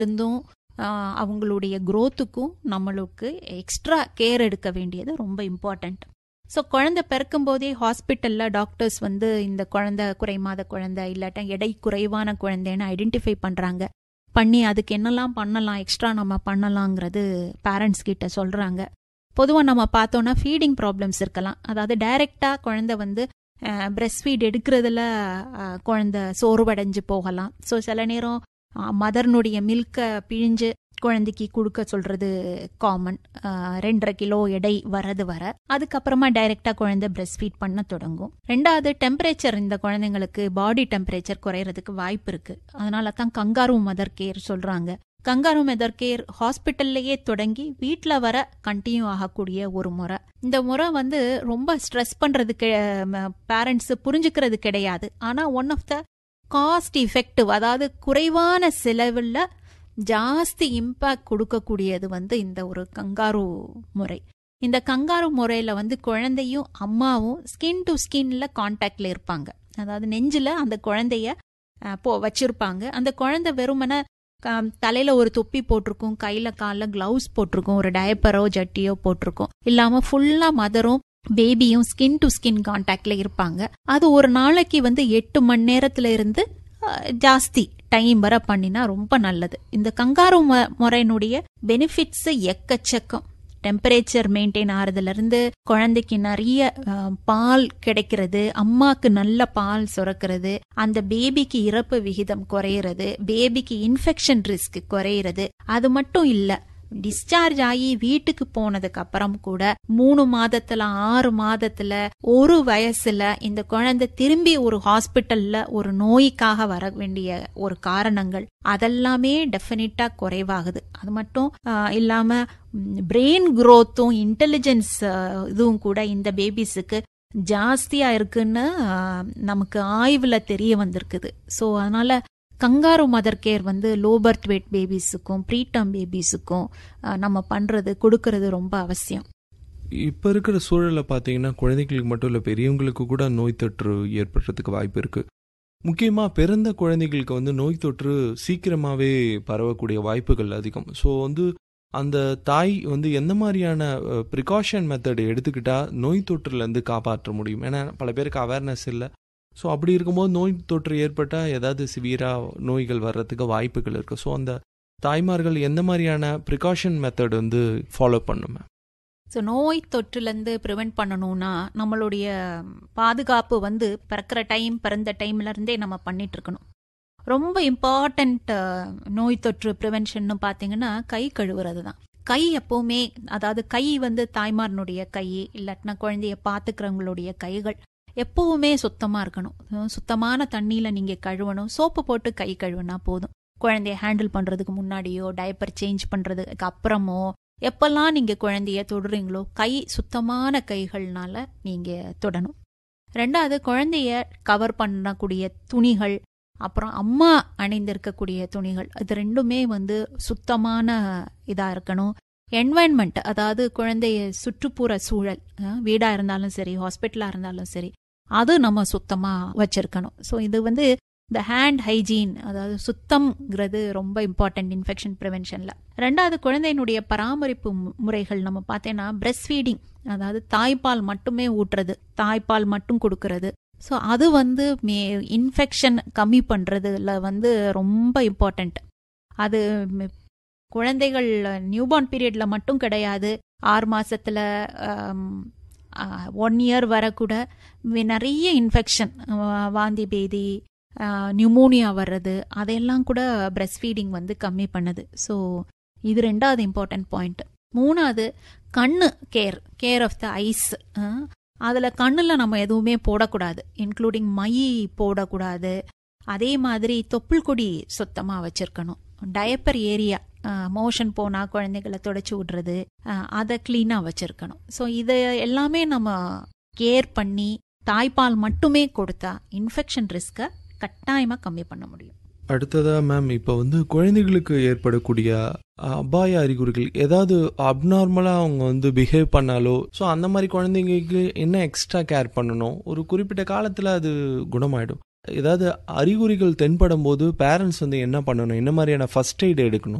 இருந்தும் ஆஹ், அவங்களுடைய growth-க்கும் நம்மளுக்கு எக்ஸ்ட்ரா கேர் எடுக்க வேண்டியது ரொம்ப இம்பார்ட்டண்ட் ஸோ குழந்தை பிறக்கும் போதே ஹாஸ்பிட்டலில் டாக்டர்ஸ் வந்து இந்த குழந்தை குறைமாத குழந்தை இல்லாட்டா எடை குறைவான குழந்தைன்னு ஐடென்டிஃபை பண்ணுறாங்க பண்ணி அதுக்கு என்னெல்லாம் பண்ணலாம் எக்ஸ்ட்ரா நம்ம பண்ணலாங்கிறது பேரண்ட்ஸ் கிட்ட சொல்கிறாங்க பொதுவாக நம்ம பார்த்தோன்னா ஃபீடிங் ப்ராப்ளம்ஸ் இருக்கலாம் அதாவது டைரெக்டாக குழந்தை வந்து பிரெஸ்ட் ஃபீட் எடுக்கிறதுல அஹ், குழந்தை சோர்வடைஞ்சு போகலாம் ஸோ சில நேரம் மதர்னுடைய மில்கை பிழிஞ்சு குழந்தைக்கு கொடுக்க சொல்றது காமன் ரெண்டரை கிலோ எடை வரது வர அதுக்கப்புறமா டைரெக்டாக குழந்தை பிரெஸ்ட் ஃபீட் பண்ண தொடங்கும் ரெண்டாவது டெம்பரேச்சர் இந்த குழந்தைங்களுக்கு பாடி டெம்பரேச்சர் குறையறதுக்கு வாய்ப்பு இருக்கு அதனால தான் கங்காரு மதர் கேர் சொல்றாங்க கங்காரு மதர் கேர் ஹாஸ்பிட்டல்லையே தொடங்கி வீட்டில் வர கண்டினியூ ஆகக்கூடிய ஒரு முறை இந்த முறை வந்து ரொம்ப ஸ்ட்ரெஸ் பண்றதுக்கு பேரண்ட்ஸ் புரிஞ்சுக்கிறது கிடையாது ஆனா one of the cost effective அதாவது குறைவான செலவில் ஜாஸ்தி இம்பேக்ட் கொடுக்கக்கூடியது வந்து இந்த ஒரு கங்காரு முறை இந்த கங்காரு முறையில் வந்து குழந்தையும் அம்மாவும் ஸ்கின் டு ஸ்கின்ல காண்டாக்ட்ல இருப்பாங்க அதாவது நெஞ்சில் அந்த குழந்தைய அஹ், போ வச்சிருப்பாங்க அந்த குழந்தை வெறுமனே க- தலையில ஒரு தொப்பி போட்டிருக்கும் கையில கால்ல கிளவுஸ் போட்டிருக்கும் ஒரு டயப்பரோ ஜட்டியோ போட்டிருக்கும் இல்லாம ஃபுல்லா மதரும் பேபியும் ஸ்கின் டு ஸ்கின் காண்டாக்ட்ல இருப்பாங்க அது ஒரு நாளைக்கு வந்து எட்டு மணி நேரத்துல இருந்து அஹ், ஜாஸ்தி டைம் வர பண்ணினா ரொம்ப நல்லது இந்த கங்காரு மு- முறையினுடைய பெனிஃபிட்ஸ் எக்கச்சக்கம் டெம்பரேச்சர் மெயின்டைன் ஆறதுல இருந்து குழந்தைக்கு நிறைய அஹ், பால் கிடைக்கிறது அம்மாக்கு நல்ல பால் சுரக்கிறது அந்த பேபிக்கு இறப்பு விகிதம் குறையிறது பேபிக்கு இன்ஃபெக்ஷன் ரிஸ்க் குறையிறது அது மட்டும் இல்ல டிஸ்சார்ஜ் ஆகி வீட்டுக்கு போனதுக்கு அப்புறம் கூட மூணு மாதத்துல ஆறு மாதத்துல ஒரு வயசுல இந்த குழந்தை திரும்பி ஒரு ஹாஸ்பிட்டல்ல ஒரு நோய்க்காக வர வேண்டிய ஒரு காரணங்கள் அதெல்லாமே டெஃபினட்டா குறைவாகுது அது மட்டும் ஆஹ், இல்லாம பிரெயின் growth-உம் இன்டெலிஜென்ஸ் இதுவும் கூட இந்த பேபிஸுக்கு ஜாஸ்தியா இருக்குன்னு ஆஹ், நமக்கு ஆய்வுல தெரிய வந்திருக்குது ஸோ அதனால கங்காரு மதர் கேர் வந்து லோ பர்த் வெயிட் பேபிஸுக்கும் ப்ரீடம் பேபிஸுக்கும் நம்ம பண்றது கொடுக்கறது ரொம்ப அவசியம் இப்போ இருக்கிற சூழலில் பார்த்தீங்கன்னா குழந்தைகளுக்கு மட்டும் இல்லை பெரியவங்களுக்கு கூட நோய் தொற்று ஏற்படுறதுக்கு வாய்ப்பு இருக்குது முக்கியமாக பிறந்த குழந்தைகளுக்கு வந்து நோய் தொற்று சீக்கிரமாகவே பரவக்கூடிய வாய்ப்புகள் அதிகம் ஸோ வந்து அந்த தாய் வந்து எந்த மாதிரியான ப்ரிகாஷன் மெத்தட் எடுத்துக்கிட்டா நோய் தொற்றுலேருந்து காப்பாற்ற முடியும் ஏன்னா பல பேருக்கு அவேர்னஸ் இல்லை ஸோ அப்படி இருக்கும்போது நோய் தொற்று ஏற்பட்டால் ஏதாவது சிவியராக நோய்கள் வர்றதுக்கு வாய்ப்புகள் இருக்குது ஸோ அந்த தாய்மார்கள் எந்த மாதிரியான ப்ரிகாஷன் மெத்தட் வந்து ஃபாலோ பண்ணுமே ஸோ நோய் தொற்றுலேருந்து ப்ரிவெண்ட் பண்ணணும்னா நம்மளுடைய பாதுகாப்பு வந்து பிறக்கிற டைம் பிறந்த டைம்ல இருந்தே நம்ம பண்ணிட்டு இருக்கணும் ரொம்ப இம்பார்ட்டண்ட் நோய் தொற்று ப்ரிவென்ஷன் பார்த்தீங்கன்னா கை கழுவுறது தான் கை எப்பவுமே அதாவது கை வந்து தாய்மாரனுடைய கை இல்லாட்டினா குழந்தைய பார்த்துக்கிறவங்களுடைய கைகள் எப்பவுமே சுத்தமா இருக்கணும் அஹ் சுத்தமான தண்ணியில நீங்க கழுவணும் சோப்பு போட்டு கை கழுவுனா போதும் குழந்தைய ஹேண்டில் பண்றதுக்கு முன்னாடியோ டைப்பர் சேஞ்ச் பண்றதுக்கு அப்புறமோ எப்பெல்லாம் நீங்க குழந்தைய தொடுறீங்களோ கை சுத்தமான கைகள்னால நீங்க தொடணும் ரெண்டாவது குழந்தைய கவர் பண்ணக்கூடிய துணிகள் அப்புறம் அம்மா அணிந்திருக்கக்கூடிய துணிகள் இது ரெண்டுமே வந்து சுத்தமான இதா இருக்கணும் என்வாயன்மெண்ட் அதாவது குழந்தைய சுற்றுப்புற சூழல் அஹ், வீடா இருந்தாலும் சரி ஹாஸ்பிட்டலா இருந்தாலும் சரி அது நம்ம சுத்தமா வச்சிருக்கணும் ஸோ இது வந்து இந்த ஹேண்ட் ஹைஜீன் அதாவது சுத்தம்ங்கிறது ரொம்ப இம்பார்ட்டன்ட் இன்ஃபெக்ஷன் ப்ரிவென்ஷன்ல ரெண்டாவது குழந்தையினுடைய பராமரிப்பு மு- முறைகள் நம்ம பார்த்தேன்னா பிரஸ்ட் ஃபீடிங் அதாவது தாய்ப்பால் மட்டுமே ஊட்டுறது தாய்ப்பால் மட்டும் கொடுக்கறது ஸோ அது வந்து மே இன்ஃபெக்ஷன் கம்மி பண்ணுறதுல வந்து ரொம்ப இம்பார்ட்டண்ட் அது ம், குழந்தைகள் நியூபார்ன் பீரியட்ல மட்டும் கிடையாது ஆறு மாசத்துல ஒன் இயர் வர கூட வி- நிறைய இன்ஃபெக்ஷன் வாந்தி பேதி நியூமோனியா வர்றது அதையெல்லாம் கூட பிரஸ்ட் ஃபீடிங் வந்து கம்மி பண்ணுது ஸோ இது ரெண்டாவது இம்பார்ட்டன்ட் பாயிண்ட் மூணாவது கண்ணு care care of the eyes அதில் கண்ணில் நம்ம எதுவுமே போடக்கூடாது இன்க்ளூடிங் மை போடக்கூடாது அதே மாதிரி தொப்புள் கொடி சுத்தமாக வச்சிருக்கணும் டயப்பர் ஏரியா மோஷன் போனால் குழந்தைகளை தொடச்சி விடுறது அஹ், அதை க்ளீனாக வச்சிருக்கணும் ஸோ இதை எல்லாமே நம்ம கேர் பண்ணி தாய்ப்பால் மட்டுமே கொடுத்தா இன்ஃபெக்ஷன் ரிஸ்க்கை கட்டாயமாக கம்மி பண்ண முடியும் அடுத்ததா மேம் இப்போ வந்து குழந்தைகளுக்கு ஏற்படக்கூடிய அஹ், அபாய அறிகுறிகள் ஏதாவது அப்நார்மலாக அவங்க வந்து பிஹேவ் பண்ணாலோ ஸோ அந்த மாதிரி குழந்தைங்களுக்கு என்ன எக்ஸ்ட்ரா கேர் பண்ணணும் ஒரு குறிப்பிட்ட காலத்தில் அது குணமாயிடும் ஏதாவது அறிகுறிகள் தென்படும் போது பேரண்ட்ஸ் வந்து என்ன பண்ணணும் என்ன மாதிரியான ஃபர்ஸ்ட் எய்ட் எடுக்கணும்